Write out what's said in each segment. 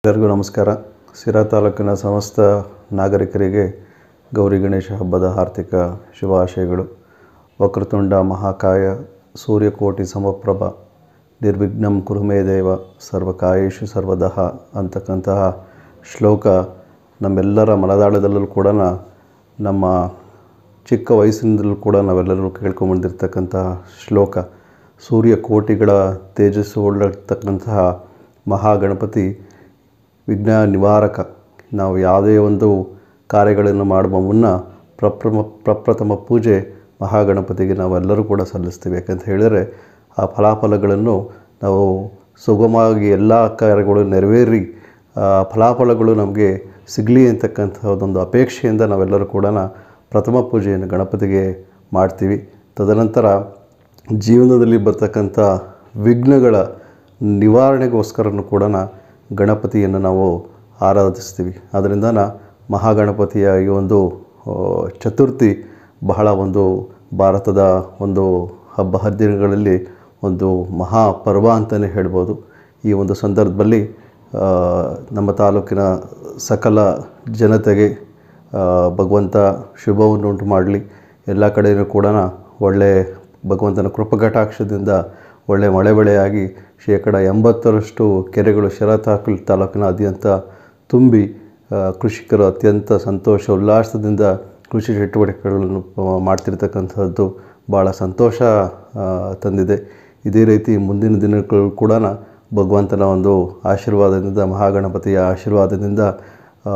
ಎಲ್ಲರಿಗೂ ನಮಸ್ಕಾರ ಸಿರಾ ತಾಲೂಕಿನ ಸಮಸ್ತ ನಾಗರಿಕರಿಗೆ ಗೌರಿ ಗಣೇಶ ಹಬ್ಬದ ಆರ್ಥಿಕ ಶುಭಾಶಯಗಳು ವಕ್ರತುಂಡ ಮಹಾಕಾಯ ಸೂರ್ಯಕೋಟಿ ಸಮಪ್ರಭ ನಿರ್ವಿಘ್ನಂ ಕುರುಮೇ ದೇವ ಸರ್ವಕಾಯೇಶು ಸರ್ವದಃ ಅಂತಕ್ಕಂತಹ ಶ್ಲೋಕ ನಮ್ಮೆಲ್ಲರ ಮನದಾಳದಲ್ಲೂ ಕೂಡ ನಮ್ಮ ಚಿಕ್ಕ ವಯಸ್ಸಿನಿಂದಲೂ ಕೂಡ ನಾವೆಲ್ಲರೂ ಕೇಳ್ಕೊಂಬಂದಿರ್ತಕ್ಕಂತಹ ಶ್ಲೋಕ ಸೂರ್ಯ ಕೋಟಿಗಳ ತೇಜಸ್ಸು ಉಳ್ಳತಕ್ಕಂತಹ ಮಹಾಗಣಪತಿ ವಿಘ್ನ ನಿವಾರಕ ನಾವು ಯಾವುದೇ ಒಂದು ಕಾರ್ಯಗಳನ್ನು ಮಾಡುವ ಮುನ್ನ ಪ್ರಪ್ರಮ ಪ್ರಪ್ರಥಮ ಪೂಜೆ ಮಹಾಗಣಪತಿಗೆ ನಾವೆಲ್ಲರೂ ಕೂಡ ಸಲ್ಲಿಸ್ತೀವಿ ಯಾಕಂತ ಹೇಳಿದರೆ ಆ ಫಲಾಫಲಗಳನ್ನು ನಾವು ಸುಗಮವಾಗಿ ಎಲ್ಲ ಕಾರ್ಯಗಳು ನೆರವೇರಿ ಆ ಫಲಾಫಲಗಳು ನಮಗೆ ಸಿಗಲಿ ಅಂತಕ್ಕಂಥ ಒಂದು ಅಪೇಕ್ಷೆಯಿಂದ ನಾವೆಲ್ಲರೂ ಕೂಡ ಪ್ರಥಮ ಪೂಜೆಯನ್ನು ಗಣಪತಿಗೆ ಮಾಡ್ತೀವಿ ತದನಂತರ ಜೀವನದಲ್ಲಿ ಬರ್ತಕ್ಕಂಥ ವಿಘ್ನಗಳ ನಿವಾರಣೆಗೋಸ್ಕರನೂ ಕೂಡ ಗಣಪತಿಯನ್ನು ನಾವು ಆರಾಧಿಸ್ತೀವಿ ಆದ್ದರಿಂದ ಮಹಾಗಣಪತಿಯ ಈ ಒಂದು ಆ, ಚತುರ್ಥಿ ಬಹಳ ಒಂದು ಭಾರತದ ಒಂದು ಹಬ್ಬ ಹರಿದಿನಗಳಲ್ಲಿ ಒಂದು ಮಹಾ ಪರ್ವ ಅಂತಲೇ ಹೇಳ್ಬೋದು ಈ ಒಂದು ಸಂದರ್ಭದಲ್ಲಿ ಆ, ನಮ್ಮ ತಾಲೂಕಿನ ಸಕಲ ಜನತೆಗೆ ಆ, ಭಗವಂತ ಶುಭವನ್ನು ಉಂಟು ಮಾಡಲಿ ಎಲ್ಲ ಕಡೆಯೂ ಕೂಡ ಒಳ್ಳೆ ಭಗವಂತನ ಕೃಪಕಟಾಕ್ಷದಿಂದ ಒಳ್ಳೆ ಮಳೆ ಬೆಳೆಯಾಗಿ ಶೇಕಡ ಎಂಬತ್ತರಷ್ಟು ಕೆರೆಗಳು ಶಿರಾ ತಾಲೂಕು ತಾಲೂಕಿನಾದ್ಯಂತ ತುಂಬಿ ಆ, ಕೃಷಿಕರು ಅತ್ಯಂತ ಸಂತೋಷ ಉಲ್ಲಾಸದಿಂದ ಕೃಷಿ ಚಟುವಟಿಕೆಗಳನ್ನು ಆ, ಮಾಡ್ತಿರ್ತಕ್ಕಂಥದ್ದು ಭಾಳ ಸಂತೋಷ ಆ, ತಂದಿದೆ ಇದೇ ರೀತಿ ಮುಂದಿನ ದಿನಗಳು ಕೂಡ ಭಗವಂತನ ಒಂದು ಆಶೀರ್ವಾದದಿಂದ ಮಹಾಗಣಪತಿಯ ಆಶೀರ್ವಾದದಿಂದ ಆ,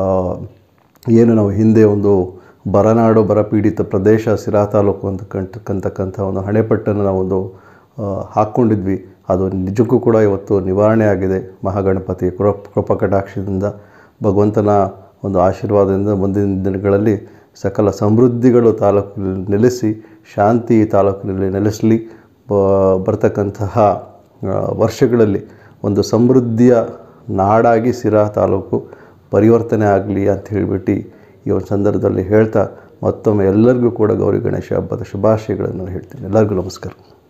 ಏನು ನಾವು ಹಿಂದೆ ಒಂದು ಬರನಾಡು ಬರಪೀಡಿತ ಪ್ರದೇಶ ಸಿರಾ ತಾಲೂಕು ಅಂತಕ್ಕಂತಕ್ಕಂಥ ಒಂದು ಹಣೆಪಟ್ಟನ್ನು ನಾವೊಂದು ಆ, ಹಾಕ್ಕೊಂಡಿದ್ವಿ ಅದು ನಿಜಕ್ಕೂ ಕೂಡ ಇವತ್ತು ನಿವಾರಣೆ ಆಗಿದೆ ಮಹಾಗಣಪತಿಯ ಕೃಪ ಕೃಪಕಟಾಕ್ಷದಿಂದ ಭಗವಂತನ ಒಂದು ಆಶೀರ್ವಾದದಿಂದ ಮುಂದಿನ ದಿನಗಳಲ್ಲಿ ಸಕಲ ಸಮೃದ್ಧಿಗಳು ತಾಲೂಕಿನಲ್ಲಿ ನೆಲೆಸಿ ಶಾಂತಿ ತಾಲೂಕಿನಲ್ಲಿ ನೆಲೆಸಲಿ ಬ- ಬರ್ತಕ್ಕಂತಹ ಆ, ವರ್ಷಗಳಲ್ಲಿ ಒಂದು ಸಮೃದ್ಧಿಯ ನಾಡಾಗಿ ಸಿರಾ ತಾಲೂಕು ಪರಿವರ್ತನೆ ಆಗಲಿ ಅಂತ ಹೇಳಿಬಿಟ್ಟು ಈ ಒಂದು ಸಂದರ್ಭದಲ್ಲಿ ಹೇಳ್ತಾ ಮತ್ತೊಮ್ಮೆ ಎಲ್ಲರಿಗೂ ಕೂಡ ಗೌರಿ ಗಣೇಶ ಹಬ್ಬದ ಶುಭಾಶಯಗಳನ್ನು ಹೇಳ್ತೀನಿ ಎಲ್ಲರಿಗೂ ನಮಸ್ಕಾರ